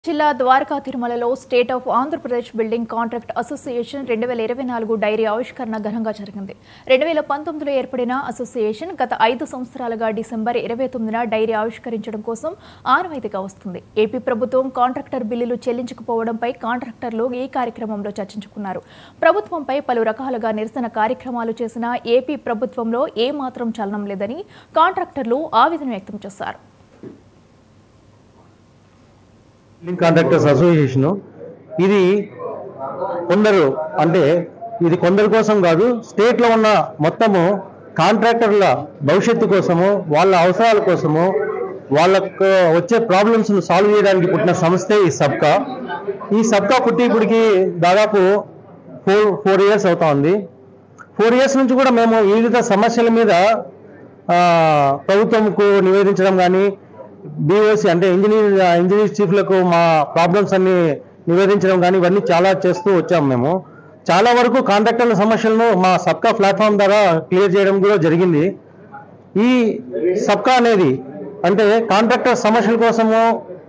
జిల్లా ద్వారకా తిరుమలలో state of Andhra Pradesh building contract association రెండు వేల ఇరవై నాలుగు డైరీ ఆవిష్కరణ ఘనంగా జరిగింది రెండు వేల పంతొమ్మిదిలో ఏర్పడిన అసోసియేషన్ గత ఐదు సంవత్సరాలుగా డిసెంబర్ ఇరవై తొమ్మిదిన డైరీ ఆవిష్కరించడం కోసం ఆనవాయితీగా వస్తుంది ఏపీ ప్రభుత్వం కాంట్రాక్టర్ బిల్లులు చెల్లించకపోవడంపై కాంట్రాక్టర్లు ఈ కార్యక్రమంలో చర్చించుకున్నారు ప్రభుత్వంపై పలు రకాలుగా నిరసన కార్యక్రమాలు చేసిన ఏపీ ప్రభుత్వంలో ఏమాత్రం చలనం లేదని కాంట్రాక్టర్లు ఆవేదన వ్యక్తం చేశారు బిల్డింగ్ కాంట్రాక్టర్స్ అసోసియేషన్ ఇది కొందరు అంటే ఇది కొందరి కోసం కాదు స్టేట్లో ఉన్న మొత్తము కాంట్రాక్టర్ల భవిష్యత్తు కోసము వాళ్ళ అవసరాల కోసము వాళ్ళకు వచ్చే ప్రాబ్లమ్స్ను సాల్వ్ చేయడానికి పుట్టిన సంస్థే ఈ సబ్కా ఈ సబ్కా పుట్టి ఇప్పటికి దాదాపు ఫోర్ ఫోర్ ఇయర్స్ అవుతా ఉంది ఫోర్ ఇయర్స్ నుంచి కూడా మేము వివిధ సమస్యల మీద ఆ, ప్రభుత్వంకు నివేదించడం కానీ బీఓసి అంటే ఇంజనీర్ ఇంజనీర్ చీఫ్లకు మా ప్రాబ్లమ్స్ అన్ని నివేదించడం కానీ ఇవన్నీ చాలా చేస్తూ వచ్చాము మేము చాలా వరకు కాంట్రాక్టర్ల సమస్యలను మా సబ్కా ప్లాట్ఫామ్ ద్వారా క్లియర్ చేయడం కూడా జరిగింది ఈ సబ్కా అనేది అంటే కాంట్రాక్టర్ సమస్యల కోసము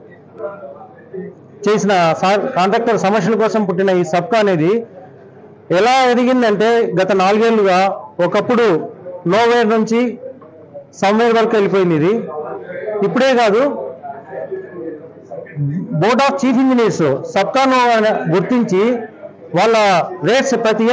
చేసిన సా- కాంట్రాక్టర్ సమస్యల కోసం పుట్టిన ఈ సబ్కా అనేది ఎలా ఎదిగిందంటే గత నాలుగేళ్లుగా ఒకప్పుడు నోవేర్ నుంచి సమ్వేర్ వరకు వెళ్ళిపోయింది ఇది ఇప్పుడే కాదు బోర్డ్ ఆఫ్ చీఫ్ ఇంజనీర్స్ సబ్కాను గుర్తించి వాళ్ళ రేట్స్ ప్రతి